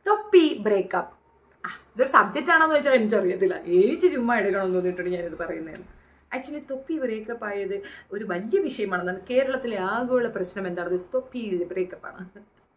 തൊപ്പി ബ്രേക്കപ്പ് ഇതൊരു സബ്ജക്റ്റ് ആണെന്ന് വെച്ചാൽ എനിക്കറിയത്തില്ല എനിക്ക് ചുമ്മാ എടുക്കണമെന്ന് തോന്നിയിട്ടാണ് ഞാനിത് പറയുന്നതെന്ന് ആക്ച്വലി തൊപ്പി ബ്രേക്കപ്പ് ആയത് ഒരു വലിയ വിഷയമാണെന്നാണ് കേരളത്തിലെ ആകെയുള്ള പ്രശ്നം എന്താണ് തൊപ്പി ബ്രേക്കപ്പാണ്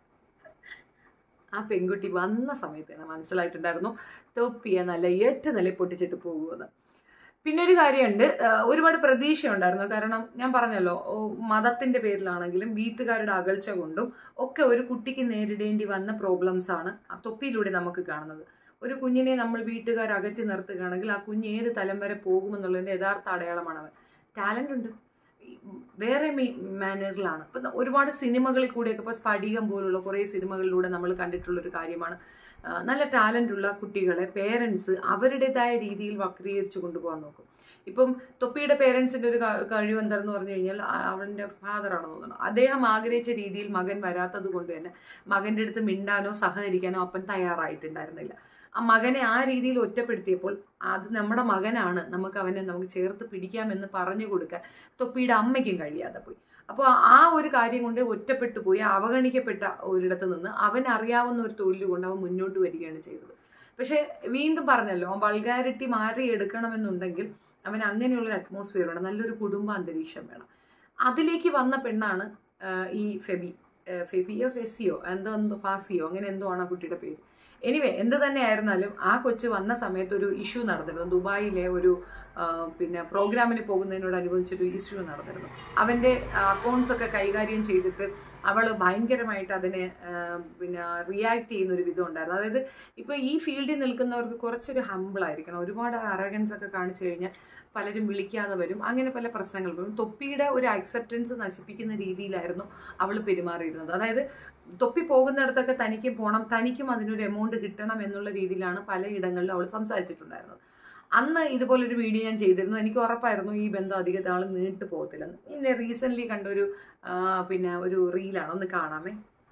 ആ പെൺകുട്ടി വന്ന സമയത്ത് തന്നെ മനസ്സിലായിട്ടുണ്ടായിരുന്നു തൊപ്പിയെ നല്ല എട്ട് നില പൊട്ടിച്ചിട്ട് പോകുമെന്ന് പിന്നെ ഒരു കാര്യമുണ്ട് ആ, ഒരുപാട് പ്രതീക്ഷ ഉണ്ടായിരുന്നു കാരണം ഞാൻ പറഞ്ഞല്ലോ ഓ, മതത്തിന്റെ പേരിലാണെങ്കിലും വീട്ടുകാരുടെ അകൽച്ച കൊണ്ടും ഒക്കെ ഒരു കുട്ടിക്ക് നേരിടേണ്ടി വന്ന പ്രോബ്ലംസ് ആണ് ആ തൊപ്പിയിലൂടെ നമുക്ക് കാണുന്നത് ഒരു കുഞ്ഞിനെ നമ്മൾ വീട്ടുകാർ അകറ്റി നിർത്തുകയാണെങ്കിൽ ആ കുഞ്ഞ് ഏത് തലം വരെ പോകുമെന്നുള്ളതിന്റെ യഥാർത്ഥ അടയാളമാണ് അവൻ ടാലന്റ് ഉണ്ട് ഈ വേറെ മാനറിലാണ് ഇപ്പം ഒരുപാട് സിനിമകളിൽ കൂടെയൊക്കെ ഇപ്പോൾ സ്ഫടികം പോലുള്ള കുറേ സിനിമകളിലൂടെ നമ്മൾ കണ്ടിട്ടുള്ള ഒരു കാര്യമാണ് ആ, നല്ല ടാലന്റ് ഉള്ള കുട്ടികളെ പേരൻസ് അവരുടേതായ രീതിയിൽ വക്രീകരിച്ചു കൊണ്ടുപോകാൻ നോക്കും ഇപ്പം തൊപ്പിയുടെ പേരൻസിന്റെ ഒരു ക- കഴിവ് എന്താണെന്ന് പറഞ്ഞു കഴിഞ്ഞാൽ ആ- അവന്റെ ഫാദറാണെന്ന് തോന്നുന്നു അദ്ദേഹം ആഗ്രഹിച്ച രീതിയിൽ മകൻ വരാത്തത് കൊണ്ട് തന്നെ മകന്റെ അടുത്ത് മിണ്ടാനോ സഹകരിക്കാനോ അപ്പൻ തയ്യാറായിട്ടുണ്ടായിരുന്നില്ല ആ മകനെ ആ രീതിയിൽ ഒറ്റപ്പെടുത്തിയപ്പോൾ അത് നമ്മുടെ മകനാണ് നമുക്ക് അവനെ നമുക്ക് ചേർത്ത് പിടിക്കാമെന്ന് പറഞ്ഞു കൊടുക്കാൻ തൊപ്പിയുടെ അമ്മയ്ക്കും കഴിയാതെ പോയി അപ്പോൾ ആ ഒരു കാര്യം കൊണ്ട് ഒറ്റപ്പെട്ടു പോയി അവഗണിക്കപ്പെട്ട ഒരിടത്ത് നിന്ന് അവൻ അറിയാവുന്ന ഒരു തൊഴിൽ കൊണ്ട് അവൻ മുന്നോട്ട് വരികയാണ് ചെയ്തത് പക്ഷെ വീണ്ടും പറഞ്ഞല്ലോ വൾഗാരിറ്റി മാറിയെടുക്കണമെന്നുണ്ടെങ്കിൽ അവൻ അങ്ങനെയുള്ള ഒരു അറ്റ്മോസ്ഫിയർ വേണം നല്ലൊരു കുടുംബ അന്തരീക്ഷം വേണം അതിലേക്ക് വന്ന പെണ്ണാണ് ആ, ഈ ഫെബി ആ, ഫെബിയോ ഫെസിയോ എന്തോ എന്തോ ഫാസിയോ അങ്ങനെ എന്തോ ആണ് ആ കുട്ടിയുടെ പേര് എനിവേ എന്ത് തന്നെ ആയിരുന്നാലും ആ കൊച്ച് വന്ന സമയത്ത് ഒരു ഇഷ്യൂ നടന്നിരുന്നു ദുബായിലെ ഒരു ആ, പിന്നെ പ്രോഗ്രാമിന് പോകുന്നതിനോടനുബന്ധിച്ചൊരു ഇഷ്യൂ നടന്നിരുന്നു അവൻ്റെ അക്കൗണ്ട്സ് ഒക്കെ കൈകാര്യം ചെയ്തിട്ട് അവൾ ഭയങ്കരമായിട്ട് അതിനെ ആ, പിന്നെ റിയാക്ട് ചെയ്യുന്ന ഒരു വിധം ഉണ്ടായിരുന്നു അതായത് ഇപ്പോൾ ഈ ഫീൽഡിൽ നിൽക്കുന്നവർക്ക് കുറച്ചൊരു ഹമ്പിൾ ആയിരിക്കണം ഒരുപാട് അറഗൻസ് ഒക്കെ കാണിച്ചു കഴിഞ്ഞാൽ പലരും വിളിക്കാതെ വരും അങ്ങനെ പല പ്രശ്നങ്ങൾ വരും തൊപ്പിയുടെ ഒരു അക്സെപ്റ്റൻസ് നശിപ്പിക്കുന്ന രീതിയിലായിരുന്നു അവൾ പെരുമാറിയിരുന്നത് അതായത് തൊപ്പി പോകുന്നിടത്തൊക്കെ തനിക്കും പോകണം തനിക്കും അതിനൊരു എമൗണ്ട് കിട്ടണം എന്നുള്ള രീതിയിലാണ് പലയിടങ്ങളിലും അവൾ സംസാരിച്ചിട്ടുണ്ടായിരുന്നത് അന്ന് ഇതുപോലൊരു വീഡിയോ ഞാൻ ചെയ്തിരുന്നു എനിക്ക് ഉറപ്പായിരുന്നു ഈ ബന്ധം അധിക നാൾ നീണ്ടു പോകത്തില്ലെന്ന് ഇന്നെ റീസെന്റ് കണ്ട ഒരു ആ, പിന്നെ ഒരു റീലാണ് ഒന്ന് കാണാമേ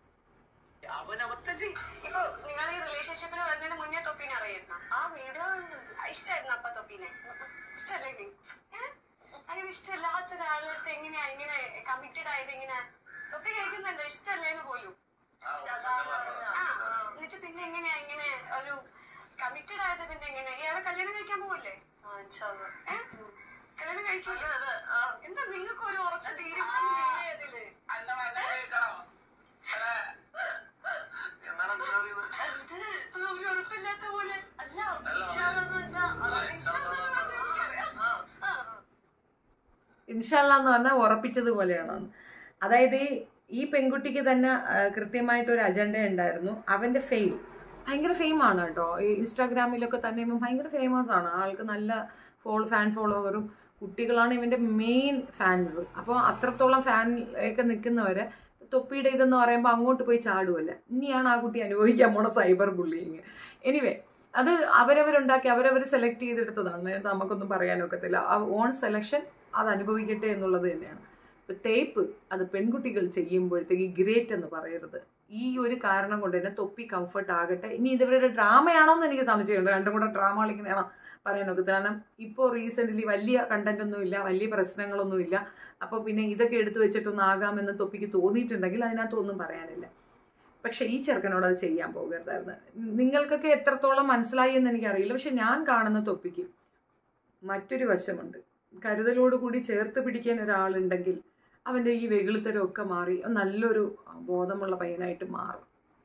ചേച്ചി, ഇപ്പൊ നിങ്ങൾ ഈ റിലേഷൻഷിപ്പിന് വരുന്നതിന് മുന്നേ തൊപ്പിനെ അറിയായിരുന്നു ആ വീഡിയോ ഇഷ്ടായിരുന്നു അപ്പ തൊപ്പിനെ ഇഷ്ടല്ലേ അങ്ങനെ ഇഷ്ടമില്ലാത്ത ഒരാളത്തെ എങ്ങനെയാ ഇങ്ങനെ കമ്മിറ്റഡ് ആയത് ഇങ്ങനെ തൊപ്പി കേൾക്കുന്നുണ്ടോ ഇഷ്ടല്ലേന്ന് പോലും ആ എന്നിട്ട് പിന്നെ എങ്ങനെയാ ഇങ്ങനെ ഒരു കമ്മിറ്റഡ് ആയത് പിന്നെ എങ്ങനെ ഇയാളെ കല്യാണം കഴിക്കാൻ പോവല്ലേ ഏ? കല്യാണം കഴിക്കില്ല എന്താ നിങ്ങൾക്ക് ഒരു ഉറച്ച തീരുമാനം ഇല്ലേ അതില് അത് ഒരു ഉറപ്പില്ലാത്ത പോലെ അല്ല ഇൻഷാല്ലാന്ന് വെച്ചാ, ഇൻഷാല്ലാന്ന് പറഞ്ഞാ എനിക്കറിയാം. ആ. ഇൻഷല്ല എന്ന് പറഞ്ഞാൽ ഉറപ്പിച്ചതുപോലെയാണ് അതായത് ഈ- ഈ പെൺകുട്ടിക്ക് തന്നെ ആ, കൃത്യമായിട്ടൊരു അജണ്ട ഉണ്ടായിരുന്നു അവന്റെ ഫെയിം ഭയങ്കര ഫെയിമാണ് കേട്ടോ ഈ ഇൻസ്റ്റാഗ്രാമിലൊക്കെ തന്നെ ഇവൻ ഭയങ്കര ഫേമസ് ആണ് ആൾക്ക് നല്ല ഫോളോ ഫാൻ ഫോളോവറും കുട്ടികളാണ് ഇവന്റെ മെയിൻ ഫാൻസ് അപ്പോൾ അത്രത്തോളം ഫാൻ ഒക്കെ നിൽക്കുന്നവരെ തൊപ്പിയുടെ ഇതെന്ന് പറയുമ്പോൾ അങ്ങോട്ട് പോയി ചാടുമല്ല ഇനിയാണ് ആ കുട്ടി അനുഭവിക്കാൻ പോണ സൈബർ ബുള്ളിങ് എനിവേ അത് അവരവരുണ്ടാക്കി അവരവർ സെലക്ട് ചെയ്തെടുത്തതാണ് അത് നമുക്കൊന്നും പറയാനൊക്കത്തില്ല ആ ഓൺ സെലക്ഷൻ അത് അനുഭവിക്കട്ടെ എന്നുള്ളത് തന്നെയാണ് ഇപ്പൊ തേപ്പ് അത് പെൺകുട്ടികൾ ചെയ്യുമ്പോഴത്തേക്ക് ഗ്രേറ്റ് എന്ന് പറയരുത് ഈ ഒരു കാരണം കൊണ്ട് തന്നെ തൊപ്പി കംഫർട്ട് ആകട്ടെ ഇനി ഇതവരുടെ ഡ്രാമയാണോ എന്ന് എനിക്ക് സംശയമുണ്ട് രണ്ടും കൂടെ ഡ്രാമ കളിക്കുന്നതാണോ പറയാനൊക്കെ കാരണം ഇപ്പോൾ റീസെൻ്റ്ലി വലിയ കണ്ടന്റ് ഒന്നും ഇല്ല വലിയ പ്രശ്നങ്ങളൊന്നും ഇല്ല അപ്പോൾ പിന്നെ ഇതൊക്കെ എടുത്തു വെച്ചിട്ടൊന്നും ആകാമെന്ന് തൊപ്പിക്ക് തോന്നിയിട്ടുണ്ടെങ്കിൽ അതിനകത്തൊന്നും പറയാനില്ല പക്ഷെ ഈ ചെറുക്കനോട് അത് ചെയ്യാൻ പോകരുതായിരുന്നു നിങ്ങൾക്കൊക്കെ എത്രത്തോളം മനസ്സിലായി എന്ന് എനിക്കറിയില്ല പക്ഷെ ഞാൻ കാണുന്ന തൊപ്പിക്ക് മറ്റൊരു വശമുണ്ട് കരുതലോടുകൂടി ചേർത്ത് പിടിക്കാൻ ഒരാളുണ്ടെങ്കിൽ അവൻ്റെ ഈ വെകിളിത്തരമൊക്കെ മാറി നല്ലൊരു ബോധമുള്ള പയ്യനായിട്ട് മാറും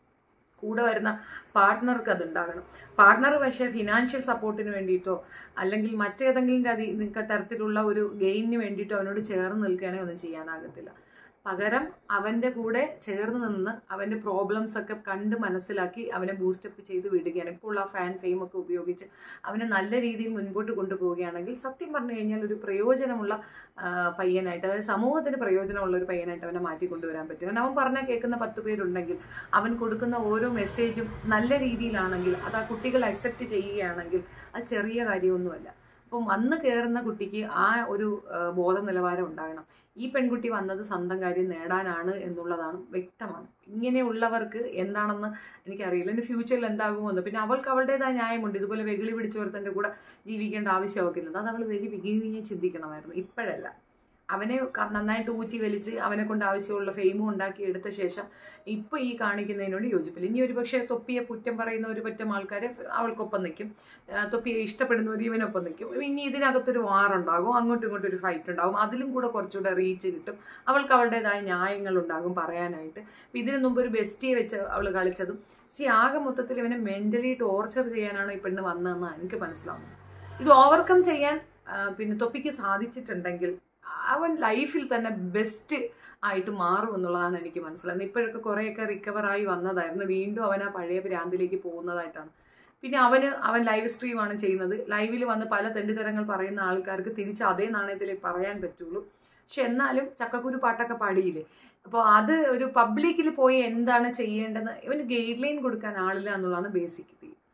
കൂടെ വരുന്ന പാർട്ട്ണർക്ക് അതുണ്ടാകണം പാർട്ട്ണർ പക്ഷേ ഫിനാൻഷ്യൽ സപ്പോർട്ടിന് വേണ്ടിയിട്ടോ അല്ലെങ്കിൽ മറ്റേതെങ്കിലും അതി തരത്തിലുള്ള ഒരു ഗെയിമിന് വേണ്ടിയിട്ടോ അവനോട് ചേർന്ന് നിൽക്കുകയാണെങ്കിൽ ഒന്നും ചെയ്യാനാകത്തില്ല പകരം അവൻ്റെ കൂടെ ചേർന്ന് നിന്ന് അവൻ്റെ പ്രോബ്ലംസ് ഒക്കെ കണ്ട് മനസ്സിലാക്കി അവനെ ബൂസ്റ്റപ്പ് ചെയ്ത് വിടുകയാണ് ഇപ്പോൾ ഉള്ള ഫാൻ ഫെയിം ഒക്കെ ഉപയോഗിച്ച് അവനെ നല്ല രീതിയിൽ മുൻപോട്ട് കൊണ്ടുപോവുകയാണെങ്കിൽ സത്യം പറഞ്ഞു കഴിഞ്ഞാൽ ഒരു പ്രയോജനമുള്ള ആ, പയ്യനായിട്ട് അതായത് സമൂഹത്തിന് പ്രയോജനമുള്ള ഒരു പയ്യനായിട്ട് അവനെ മാറ്റി കൊണ്ടുവരാൻ പറ്റും കാരണം അവൻ പറഞ്ഞാൽ കേൾക്കുന്ന പത്ത് പേരുണ്ടെങ്കിൽ അവൻ കൊടുക്കുന്ന ഓരോ മെസ്സേജും നല്ല രീതിയിലാണെങ്കിൽ അത് ആ കുട്ടികൾ അക്സെപ്റ്റ് ചെയ്യുകയാണെങ്കിൽ അത് ചെറിയ കാര്യമൊന്നുമല്ല അപ്പം വന്ന് കയറുന്ന കുട്ടിക്ക് ആ ഒരു ആ, ബോധ നിലവാരം ഉണ്ടാകണം ഈ പെൺകുട്ടി വന്നത് സ്വന്തം കാര്യം നേടാനാണ് എന്നുള്ളതാണ് വ്യക്തമാണ് ഇങ്ങനെയുള്ളവർക്ക് എന്താണെന്ന് എനിക്കറിയില്ല എൻ്റെ ഫ്യൂച്ചറിൽ എന്താകുമെന്ന് പിന്നെ അവൾക്ക് അവളുടേതായ ന്യായമുണ്ട് ഇതുപോലെ വെകിളി പിടിച്ചവർത്തൻ്റെ കൂടെ ജീവിക്കേണ്ട ആവശ്യമൊക്കെ ഇല്ല അത് അവൾ വെരി ബിഗിനിങ് ചിന്തിക്കണമായിരുന്നു ഇപ്പോഴല്ല അവനെ ക- നന്നായിട്ട് ഊറ്റി വലിച്ച് അവനെ കൊണ്ട് ആവശ്യമുള്ള ഫെയിമും ഉണ്ടാക്കി എടുത്ത ശേഷം ഇപ്പൊ ഈ കാണിക്കുന്നതിനോട് യോജിപ്പില്ല ഇനി ഒരു പക്ഷേ തൊപ്പിയെ കുറ്റം പറയുന്ന ഒരു പറ്റം ആൾക്കാർ അവൾക്കൊപ്പം നിൽക്കും ആ, തൊപ്പിയെ ഇഷ്ടപ്പെടുന്നവർ ഇവനൊപ്പം നിൽക്കും ഇനി ഇതിനകത്തൊരു വാറുണ്ടാകും അങ്ങോട്ടും ഇങ്ങോട്ടും ഒരു ഫൈറ്റ് ഉണ്ടാകും അതിലും കൂടെ കുറച്ചുകൂടെ റീച്ച് കിട്ടും അവൾക്ക് അവളുടേതായ ന്യായങ്ങൾ ഉണ്ടാകും പറയാനായിട്ട് അപ്പൊ ഇതിനു മുമ്പ് ഒരു ബെസ്റ്റിയെ വെച്ച് അവൾ കളിച്ചതും സി ആകെ മൊത്തത്തിൽ ഇവനെ മെന്റലി ടോർച്ചർ ചെയ്യാനാണ് ഈ പെണ്ണ് വന്നതെന്നാണ് എനിക്ക് മനസ്സിലാവുന്നത് ഇത് ഓവർകം ചെയ്യാൻ ആ, പിന്നെ തൊപ്പിക്ക് സാധിച്ചിട്ടുണ്ടെങ്കിൽ അവൻ ലൈഫിൽ തന്നെ ബെസ്റ്റ് ആയിട്ട് മാറും എന്നുള്ളതാണ് എനിക്ക് മനസ്സിലാകുന്നത് ഇപ്പോഴൊക്കെ കുറേയൊക്കെ റിക്കവർ ആയി വന്നതായിരുന്നു വീണ്ടും അവൻ ആ പഴയ ഭ്രാന്തിലേക്ക് പോകുന്നതായിട്ടാണ് പിന്നെ അവന് അവൻ ലൈവ് സ്ട്രീമാണ് ചെയ്യുന്നത് ലൈവിൽ വന്ന് പല തെണ്ടിത്തരങ്ങൾ പറയുന്ന ആൾക്കാർക്ക് തിരിച്ച് അതേ നാണയത്തിൽ പറയാൻ പറ്റുള്ളൂ പക്ഷെ എന്നാലും ചക്കക്കുരു പാട്ടൊക്കെ പാടിയില്ലേ അപ്പോൾ അത് ഒരു പബ്ലിക്കിൽ പോയി എന്താണ് ചെയ്യേണ്ടത് ഇവന് ഗൈഡ് ലൈൻ കൊടുക്കാൻ ആളില്ല എന്നുള്ളതാണ് ബേസിക്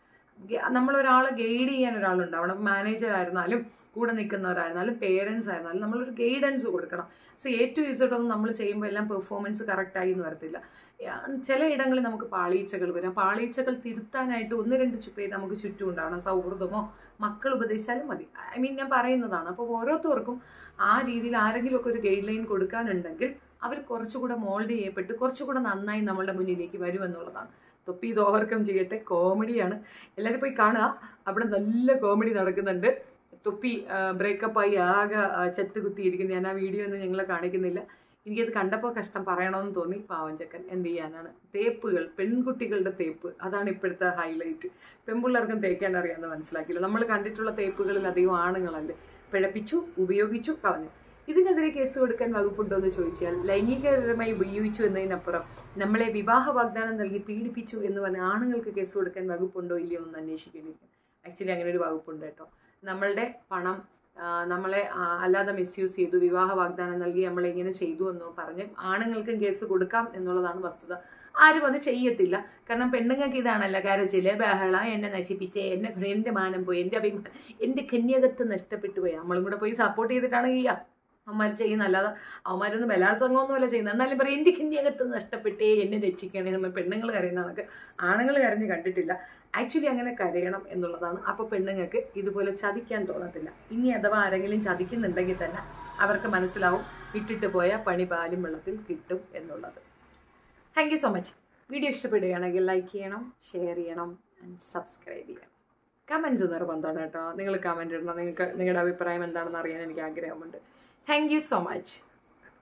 നമ്മൾ ഒരാളെ ഗൈഡ് ചെയ്യാൻ ഒരാളുണ്ടാവണം മാനേജർ ആയിരുന്നാലും കൂടെ നിൽക്കുന്നവരായിരുന്നാലും പേരൻസ് ആയിരുന്നാലും നമ്മളൊരു ഗൈഡൻസ് കൊടുക്കണം സോ എ ടു ഇസഡ് ഒന്നും നമ്മൾ ചെയ്യുമ്പോൾ എല്ലാം പെർഫോമൻസ് കറക്റ്റായി എന്ന് വരത്തില്ല യാ, ചില ഇടങ്ങളിൽ നമുക്ക് പാളീച്ചകൾ വരും ആ പാളീച്ചകൾ തിരുത്താനായിട്ട് ഒന്ന് രണ്ട് ചു- പേര് നമുക്ക് ചുറ്റും ഉണ്ടാവണം സൗഹൃദമോ മക്കൾ ഉപദേശിച്ചാലും മതി ഐ മീൻ ഞാൻ പറയുന്നതാണ് അപ്പോൾ ഓരോരുത്തർക്കും ആ രീതിയിൽ ആരെങ്കിലുമൊക്കെ ഒരു ഗൈഡ് ലൈൻ കൊടുക്കാനുണ്ടെങ്കിൽ അവർ കുറച്ചുകൂടെ മോൾഡ് ചെയ്യപ്പെട്ട് കുറച്ചുകൂടെ നന്നായി നമ്മളുടെ മുന്നിലേക്ക് വരുമെന്നുള്ളതാണ് തൊപ്പി ഇത് ഓവർകം ചെയ്യട്ടെ കോമഡിയാണ് എല്ലാവരും പോയി കാണുക അവിടെ നല്ല കോമഡി നടക്കുന്നുണ്ട് തൊപ്പി ബ്രേക്കപ്പായി ആകെ ആ, ചെത്ത് കുത്തിയിരിക്കുന്നു ഞാൻ ആ വീഡിയോ ഒന്നും ഞങ്ങളെ കാണിക്കുന്നില്ല എനിക്കത് കണ്ടപ്പോൾ കഷ്ടം പറയണമെന്ന് തോന്നി പാവം ചെക്കൻ എന്ത് ചെയ്യാനാണ് തേപ്പുകൾ പെൺകുട്ടികളുടെ തേപ്പ് അതാണ് ഇപ്പോഴത്തെ ഹൈലൈറ്റ് പെൺപിള്ളേർക്കും തേക്കാൻ അറിയാമെന്ന് മനസ്സിലാക്കില്ല നമ്മൾ കണ്ടിട്ടുള്ള തേപ്പുകളിൽ അധികം ആണുങ്ങളല്ലേ പിഴപ്പിച്ചു ഉപയോഗിച്ചു കളഞ്ഞു ഇതിനെതിരെ കേസ് കൊടുക്കാൻ വകുപ്പുണ്ടോ എന്ന് ചോദിച്ചാൽ ലൈംഗികപരമായി ഉപയോഗിച്ചു എന്നതിനപ്പുറം നമ്മളെ വിവാഹ വാഗ്ദാനം നൽകി പീഡിപ്പിച്ചു എന്ന് പറഞ്ഞ ആണുങ്ങൾക്ക് കേസ് കൊടുക്കാൻ വകുപ്പുണ്ടോ ഇല്ലയോ എന്ന് അന്വേഷിക്കേണ്ടിയിരിക്കും ആക്ച്വലി അങ്ങനെ ഒരു വകുപ്പുണ്ട് കേട്ടോ നമ്മളുടെ പണം ആ, നമ്മളെ ആ, അല്ലാതെ മിസ്യൂസ് ചെയ്തു വിവാഹ വാഗ്ദാനം നൽകി നമ്മളെ ഇങ്ങനെ ചെയ്തു എന്ന് പറഞ്ഞ് ആണുങ്ങൾക്കും കേസ് കൊടുക്കാം എന്നുള്ളതാണ് വസ്തുത ആരും അത് ചെയ്യത്തില്ല കാരണം പെണ്ണുങ്ങൾക്ക് ഇതാണല്ലോ കരച്ചില് ബഹള എന്നെ നശിപ്പിച്ചേ എന്നെ എന്റെ മാനം പോയി എന്റെ അഭിമാനം എന്റെ കന്യകത്ത് നഷ്ടപ്പെട്ടു പോയി നമ്മളും കൂടെ പോയി സപ്പോർട്ട് ചെയ്തിട്ടാണ് ഈ അവന്മാർ ചെയ്യുന്ന അല്ലാതെ അവന്മാരൊന്നും ബലാത്സംഗമൊന്നുമല്ല ചെയ്യുന്നത് എന്നാലും പറയും എൻ്റെ കന്യകത്ത് നഷ്ടപ്പെട്ടേ എന്നെ രക്ഷിക്കണേ നമ്മൾ പെണ്ണുങ്ങൾ കരയുന്ന കണക്ക് ആണുങ്ങൾ കരഞ്ഞ് കണ്ടിട്ടില്ല ആക്ച്വലി അങ്ങനെ കരയണം എന്നുള്ളതാണ് അപ്പോൾ പെണ്ണുങ്ങൾക്ക് ഇതുപോലെ ചതിക്കാൻ തോന്നത്തില്ല ഇനി അഥവാ ആരെങ്കിലും ചതിക്കുന്നുണ്ടെങ്കിൽ തന്നെ അവർക്ക് മനസ്സിലാവും ഇട്ടിട്ട് പോയ പണി പാലും വെള്ളത്തിൽ കിട്ടും എന്നുള്ളത് thank you so much video ഇഷ്ടപ്പെടുകയാണെങ്കിൽ ലൈക്ക് ചെയ്യണം ഷെയർ ചെയ്യണം ആൻഡ് സബ്സ്ക്രൈബ് ചെയ്യണം കമൻസ് നിർബന്ധമാണ് കേട്ടോ നിങ്ങൾ കമൻറ്റ് ഇടണം നിങ്ങൾക്ക് നിങ്ങളുടെ അഭിപ്രായം എന്താണെന്ന് അറിയാൻ എനിക്ക് ആഗ്രഹമുണ്ട് താങ്ക് യു സോ മച്ച്